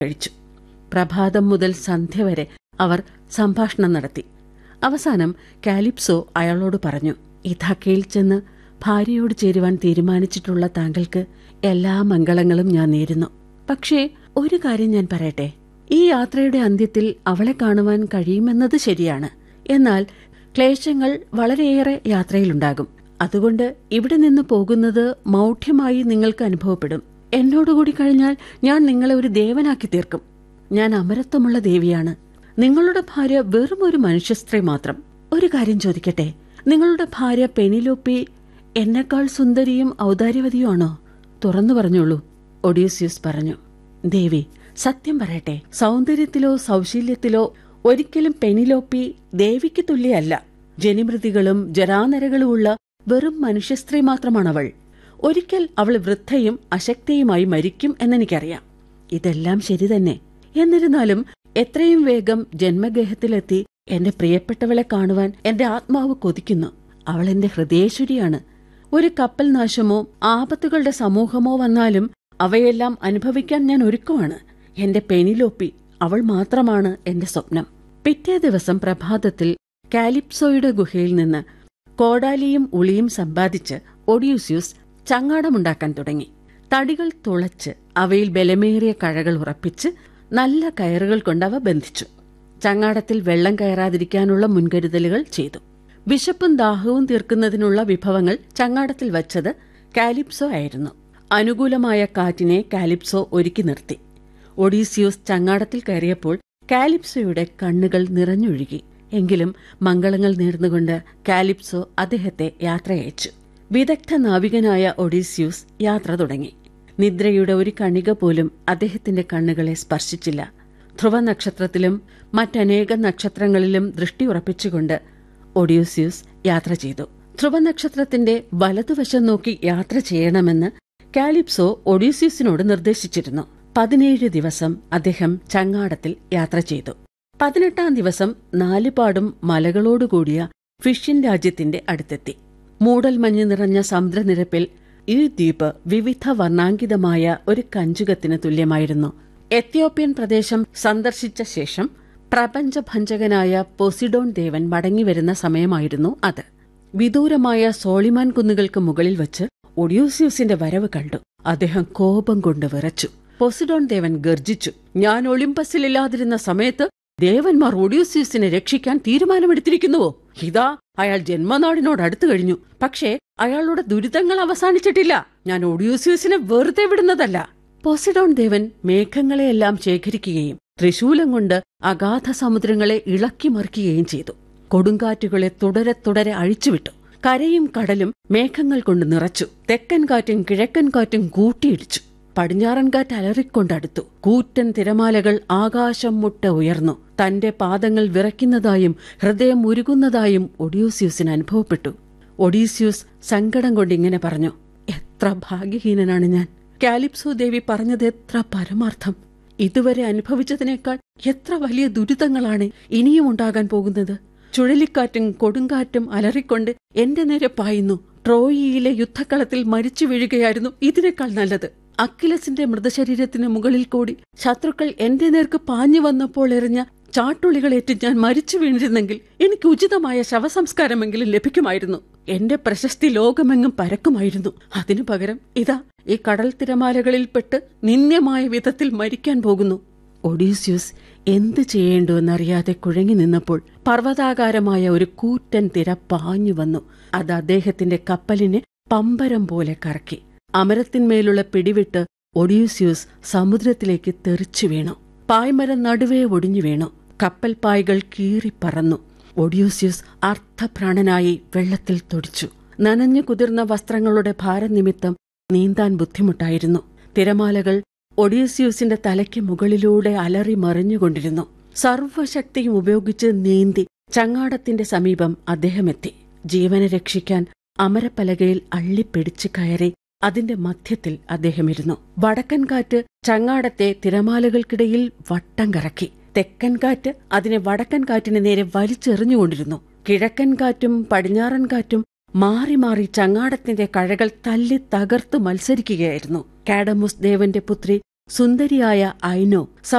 കഴിച്ചു പ്രഭാതം മുതൽ സന്ധ്യ വരെ അവർ സംഭാഷണം നടത്തി അവസാനം കാലിപ്സോ അയാളോട് പറഞ്ഞു ഇഥാക്കയിൽ ചെന്ന് ഭാര്യയോട് ചേരുവാൻ തീരുമാനിച്ചിട്ടുള്ള താങ്കൾക്ക് എല്ലാ മംഗളങ്ങളും ഞാൻ നേരുന്നു പക്ഷേ ഒരു കാര്യം ഞാൻ പറയട്ടെ ഈ യാത്രയുടെ അന്ത്യത്തിൽ അവളെ കാണുവാൻ കഴിയുമെന്നത് ശരിയാണ് എന്നാൽ ക്ലേശങ്ങൾ വളരെയേറെ യാത്രയിലുണ്ടാകും അതുകൊണ്ട് ഇവിടെ നിന്ന് പോകുന്നത് മൗഢ്യമായി നിങ്ങൾക്ക് അനുഭവപ്പെടും എന്നോടുകൂടി കഴിഞ്ഞാൽ ഞാൻ നിങ്ങളെ ഒരു ദേവനാക്കി തീർക്കും ഞാൻ അമരത്വമുള്ള ദേവിയാണ് നിങ്ങളുടെ ഭാര്യ വെറും ഒരു മനുഷ്യസ്ത്രീ മാത്രം ഒരു കാര്യം ചോദിക്കട്ടെ നിങ്ങളുടെ ഭാര്യ പെനിലോപ്പി എന്നെക്കാൾ സുന്ദരിയും ഔദാര്യവതിയുമാണോ തുറന്നു പറഞ്ഞോളൂ ഒഡീസിയസ് പറഞ്ഞു ദേവി സത്യം പറയട്ടെ സൗന്ദര്യത്തിലോ സൗശീല്യത്തിലോ ഒരിക്കലും പെനിലോപ്പി ദേവിക്ക് തുല്യല്ല ജനിമൃതികളും ജരാനരകളുമുള്ള വെറും മനുഷ്യസ്ത്രീ മാത്രമാണവൾ ഒരിക്കൽ അവൾ വൃദ്ധയും അശക്തയുമായി മരിക്കും എന്നെനിക്കറിയാം ഇതെല്ലാം ശരി തന്നെ എന്നിരുന്നാലും എത്രയും വേഗം ജന്മഗേഹത്തിലെത്തി എന്റെ പ്രിയപ്പെട്ടവളെ കാണുവാൻ എന്റെ ആത്മാവ് കൊതിക്കുന്നു അവൾ എന്റെ ഹൃദയേശ്വരിയാണ് ഒരു കപ്പൽ നാശമോ ആപത്തുകളുടെ സമൂഹമോ വന്നാലും അവയെല്ലാം അനുഭവിക്കാൻ ഞാൻ ഒരുക്കമാണ് എന്റെ പെനിലോപ്പി അവൾ മാത്രമാണ് എന്റെ സ്വപ്നം പിറ്റേ ദിവസം പ്രഭാതത്തിൽ കാലിപ്സോയുടെ ഗുഹയിൽ നിന്ന് കോടാലിയും ഉളിയും സമ്പാദിച്ച് ഒഡിയൂസ്യൂസ് ചങ്ങാടമുണ്ടാക്കാൻ തുടങ്ങി തടികൾ തുളച്ച് അവയിൽ ബലമേറിയ കഴകൾ ഉറപ്പിച്ച് നല്ല കയറുകൾ കൊണ്ട് അവ ബന്ധിച്ചു ചങ്ങാടത്തിൽ വെള്ളം കയറാതിരിക്കാനുള്ള മുൻകരുതലുകൾ ചെയ്തു വിശപ്പും ദാഹവും തീർക്കുന്നതിനുള്ള വിഭവങ്ങൾ ചങ്ങാടത്തിൽ വച്ചത് കാലിപ്സോ ആയിരുന്നു അനുകൂലമായ കാറ്റിനെ കാലിപ്സോ ഒരുക്കി നിർത്തി ഒഡീസിയോസ് ചങ്ങാടത്തിൽ കയറിയപ്പോൾ കാലിപ്സോയുടെ കണ്ണുകൾ നിറഞ്ഞൊഴുകി എങ്കിലും മംഗളങ്ങൾ നേർന്നുകൊണ്ട് കാലിപ്സോ അദ്ദേഹത്തെ യാത്രയച്ചു വിദഗ്ധ നാവികനായ ഒഡീസ്യൂസ് യാത്ര തുടങ്ങി നിദ്രയുടെ ഒരു കണിക പോലും അദ്ദേഹത്തിന്റെ കണ്ണുകളെ സ്പർശിച്ചില്ല ധ്രുവ നക്ഷത്രത്തിലും മറ്റനേകം നക്ഷത്രങ്ങളിലും ദൃഷ്ടി ഉറപ്പിച്ചുകൊണ്ട് ഒഡീസ്യൂസ് യാത്ര ചെയ്തു ധ്രുവ നക്ഷത്രത്തിന്റെ വലതുവശം നോക്കി യാത്ര ചെയ്യണമെന്ന് കാലിപ്സോ ഒഡീസ്യൂസിനോട് നിർദ്ദേശിച്ചിരുന്നു പതിനേഴ് ദിവസം അദ്ദേഹം ചങ്ങാടത്തിൽ യാത്ര ചെയ്തു പതിനെട്ടാം ദിവസം നാലുപാടും മലകളോടുകൂടിയ ഫിഷ്യൻ രാജ്യത്തിന്റെ അടുത്തെത്തി മൂടൽമഞ്ഞ് നിറഞ്ഞ സമുദ്രനിരപ്പിൽ ഈ ദ്വീപ് വിവിധ വർണ്ണാങ്കിതമായ ഒരു കഞ്ചുകത്തിന് തുല്യമായിരുന്നു എത്യോപ്യൻ പ്രദേശം സന്ദർശിച്ച ശേഷം പ്രപഞ്ചഭഞ്ചകനായ പൊസിഡോൺ ദേവൻ മടങ്ങിവരുന്ന സമയമായിരുന്നു അത് വിദൂരമായ സോളിമാൻ കുന്നുകൾക്ക് മുകളിൽ വച്ച് ഒഡ്യൂസ്യൂസിന്റെ വരവ് കണ്ടു അദ്ദേഹം കോപം കൊണ്ട് വിറച്ചു പൊസിഡോൺ ദേവൻ ഗർജിച്ചു ഞാൻ ഒളിമ്പസിലില്ലാതിരുന്ന സമയത്ത് ദേവന്മാർ ഒഡ്യൂസ്യൂസിനെ രക്ഷിക്കാൻ തീരുമാനമെടുത്തിരിക്കുന്നുവോ ഇതാ അയാൾ ജന്മനാടിനോട് അടുത്തു കഴിഞ്ഞു പക്ഷേ അയാളുടെ ദുരിതങ്ങൾ അവസാനിച്ചിട്ടില്ല ഞാൻ ഒഡ്യൂസ്യൂസിനെ വെറുതെ വിടുന്നതല്ല പോസിഡോൺ ദേവൻ മേഘങ്ങളെയെല്ലാം ശേഖരിക്കുകയും ത്രിശൂലം കൊണ്ട് അഗാധ സമുദ്രങ്ങളെ ഇളക്കി മറിക്കുകയും ചെയ്തു കൊടുങ്കാറ്റുകളെ തുടരെ തുടരെ അഴിച്ചുവിട്ടു കരയും കടലും മേഘങ്ങൾ കൊണ്ട് നിറച്ചു തെക്കൻ കാറ്റും കിഴക്കൻ കാറ്റും കൂട്ടിയിടിച്ചു പടിഞ്ഞാറൻ കാറ്റ് അലറിക്കൊണ്ടടുത്തു കൂറ്റൻ തിരമാലകൾ ആകാശം മുട്ട ഉയർന്നു തന്റെ പാദങ്ങൾ വിറയ്ക്കുന്നതായും ഹൃദയം ഉരുകുന്നതായും ഒഡീസ്യൂസിന് അനുഭവപ്പെട്ടു ഒഡീസ്യൂസ് സങ്കടം കൊണ്ട് ഇങ്ങനെ പറഞ്ഞു എത്ര ഭാഗ്യഹീനനാണ് ഞാൻ കാലിപ്സോ ദേവി പറഞ്ഞത് എത്ര പരമാർത്ഥം ഇതുവരെ അനുഭവിച്ചതിനേക്കാൾ എത്ര വലിയ ദുരിതങ്ങളാണ് ഇനിയും ഉണ്ടാകാൻ പോകുന്നത് ചുഴലിക്കാറ്റും കൊടുങ്കാറ്റും അലറിക്കൊണ്ട് എന്റെ നേരെ പായുന്നു ട്രോയിയിലെ യുദ്ധക്കളത്തിൽ മരിച്ചു വീഴുകയായിരുന്നു ഇതിനേക്കാൾ നല്ലത് അക്കിലസിന്റെ മൃതശരീരത്തിന് മുകളിൽ കൂടി ശത്രുക്കൾ എന്റെ നേർക്ക് പാഞ്ഞു വന്നപ്പോൾ എറിഞ്ഞ ചാട്ടുളികളേറ്റ് ഞാൻ മരിച്ചു വീണിരുന്നെങ്കിൽ എനിക്ക് ഉചിതമായ ശവസംസ്കാരമെങ്കിലും ലഭിക്കുമായിരുന്നു എന്റെ പ്രശസ്തി ലോകമെങ്ങും പരക്കുമായിരുന്നു അതിനു പകരം ഇതാ ഈ കടൽ തിരമാലകളിൽപ്പെട്ട് നിന്ദ്യമായ വിധത്തിൽ മരിക്കാൻ പോകുന്നു ഒഡീസ്യൂസ് എന്ത് ചെയ്യേണ്ടുവെന്നറിയാതെ കുഴങ്ങി നിന്നപ്പോൾ പർവ്വതാകാരമായ ഒരു കൂറ്റൻ തിര പാഞ്ഞു വന്നു അത് അദ്ദേഹത്തിന്റെ കപ്പലിനെ പമ്പരം പോലെ കറക്കി അമരത്തിന്മേലുള്ള പിടിവിട്ട് ഒഡീസ്യൂസ് സമുദ്രത്തിലേക്ക് തെറിച്ചു വീണു പായ്മരം നടുവേ ഒടിഞ്ഞു വീണു കപ്പൽ പായ്കൾ കീറിപ്പറന്നു ഒഡ്യൂസ്യൂസ് അർത്ഥപ്രാണനായി വെള്ളത്തിൽ തുടിച്ചു നനഞ്ഞു കുതിർന്ന വസ്ത്രങ്ങളുടെ ഭാരനിമിത്തം നീന്താൻ ബുദ്ധിമുട്ടായിരുന്നു തിരമാലകൾ ഒഡീസ്യൂസിന്റെ തലയ്ക്ക് മുകളിലൂടെ അലറി മറിഞ്ഞുകൊണ്ടിരുന്നു സർവശക്തിയും ഉപയോഗിച്ച് നീന്തി ചങ്ങാടത്തിന്റെ സമീപം അദ്ദേഹം എത്തി ജീവനെ രക്ഷിക്കാൻ അമരപ്പലകയിൽ അള്ളിപ്പിടിച്ച് കയറി അതിന്റെ മധ്യത്തിൽ അദ്ദേഹം ഇരുന്നു വടക്കൻ കാറ്റ് ചങ്ങാടത്തെ തിരമാലകൾക്കിടയിൽ വട്ടം കറക്കി തെക്കൻ കാറ്റ് അതിനെ വടക്കൻ കാറ്റിന് നേരെ വലിച്ചെറിഞ്ഞുകൊണ്ടിരുന്നു കിഴക്കൻ കാറ്റും പടിഞ്ഞാറൻ കാറ്റും മാറി മാറി ചങ്ങാടത്തിന്റെ കഴകൾ തല്ലി തകർത്ത് മത്സരിക്കുകയായിരുന്നു കാഡമുസ് ദേവന്റെ പുത്രി സുന്ദരിയായ ഐനോ